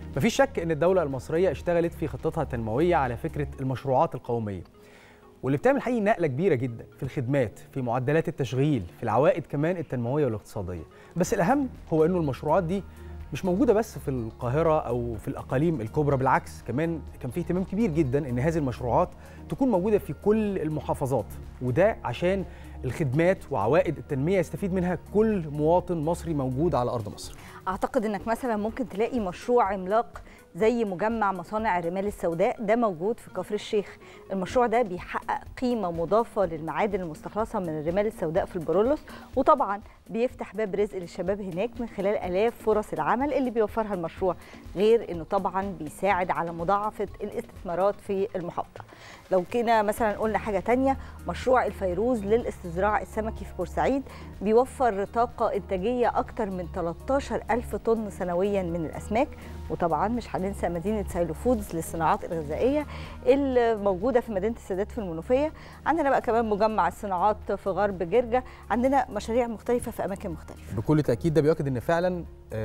مفيش شك ان الدوله المصريه اشتغلت في خطتها التنمويه على فكره المشروعات القوميه واللي بتعمل حقيقي نقله كبيره جدا في الخدمات في معدلات التشغيل في العوائد كمان التنمويه والاقتصاديه بس الاهم هو انه المشروعات دي مش موجوده بس في القاهره او في الاقاليم الكبرى بالعكس كمان كان في اهتمام كبير جدا ان هذه المشروعات تكون موجوده في كل المحافظات وده عشان الخدمات وعوائد التنميه يستفيد منها كل مواطن مصري موجود على ارض مصر اعتقد انك مثلا ممكن تلاقي مشروع عملاق زي مجمع مصانع الرمال السوداء ده موجود في كفر الشيخ المشروع ده بيحقق قيمه مضافه للمعادن المستخلصه من الرمال السوداء في البرولوس وطبعا بيفتح باب رزق للشباب هناك من خلال الاف فرص العمل اللي بيوفرها المشروع غير انه طبعا بيساعد على مضاعفه الاستثمارات في المحافظه لو كنا مثلا قلنا حاجه تانية مشروع الفيروز للاستزراع السمكي في بورسعيد بيوفر طاقه انتاجيه اكتر من 13 ألف طن سنويا من الاسماك وطبعا مش هننسى مدينه سايلو فودز للصناعات الغذائيه اللي موجوده في مدينه السادات في المنوفيه عندنا بقى كمان مجمع الصناعات في غرب جرجا عندنا مشاريع مختلفه في اماكن مختلفه بكل تاكيد ده بيؤكد ان فعلا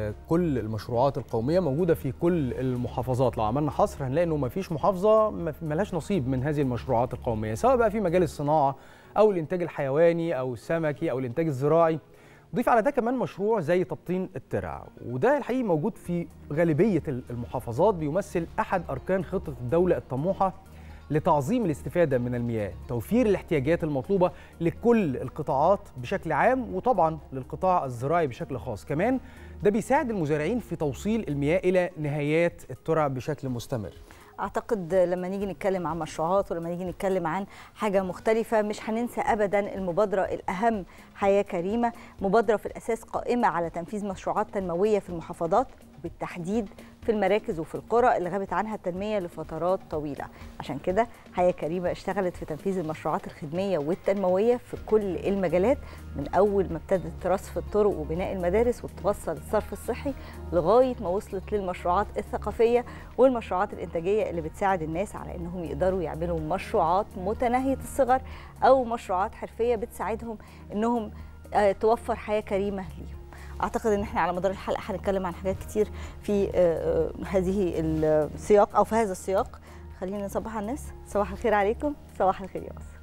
كل المشروعات القوميه موجوده في كل المحافظات لو عملنا حصر هنلاقي انه ما فيش محافظه ملهاش نصيب من هذه المشروعات القوميه سواء بقى في مجال الصناعه او الانتاج الحيواني او السمكي او الانتاج الزراعي ضيف على ده كمان مشروع زي تبطين الترع وده الحقيقي موجود في غالبيه المحافظات بيمثل احد اركان خطه الدوله الطموحه لتعظيم الاستفاده من المياه توفير الاحتياجات المطلوبه لكل القطاعات بشكل عام وطبعا للقطاع الزراعي بشكل خاص كمان ده بيساعد المزارعين في توصيل المياه الى نهايات الترع بشكل مستمر اعتقد لما نيجي نتكلم عن مشروعات ولما نيجي نتكلم عن حاجه مختلفه مش هننسى ابدا المبادره الاهم حياه كريمه مبادره في الاساس قائمه على تنفيذ مشروعات تنمويه في المحافظات بالتحديد في المراكز وفي القرى اللي غابت عنها التنميه لفترات طويله عشان كده حياه كريمه اشتغلت في تنفيذ المشروعات الخدميه والتنمويه في كل المجالات من اول ما ابتدت رصف الطرق وبناء المدارس وتوصل الصرف الصحي لغايه ما وصلت للمشروعات الثقافيه والمشروعات الانتاجيه اللي بتساعد الناس على انهم يقدروا يعملوا مشروعات متناهيه الصغر او مشروعات حرفيه بتساعدهم انهم توفر حياه كريمه ليهم اعتقد ان احنا على مدار الحلقه هنتكلم عن حاجات كتير في هذه السياق او في هذا السياق خلينا نصبح على الناس صباح الخير عليكم صباح الخير يا مصر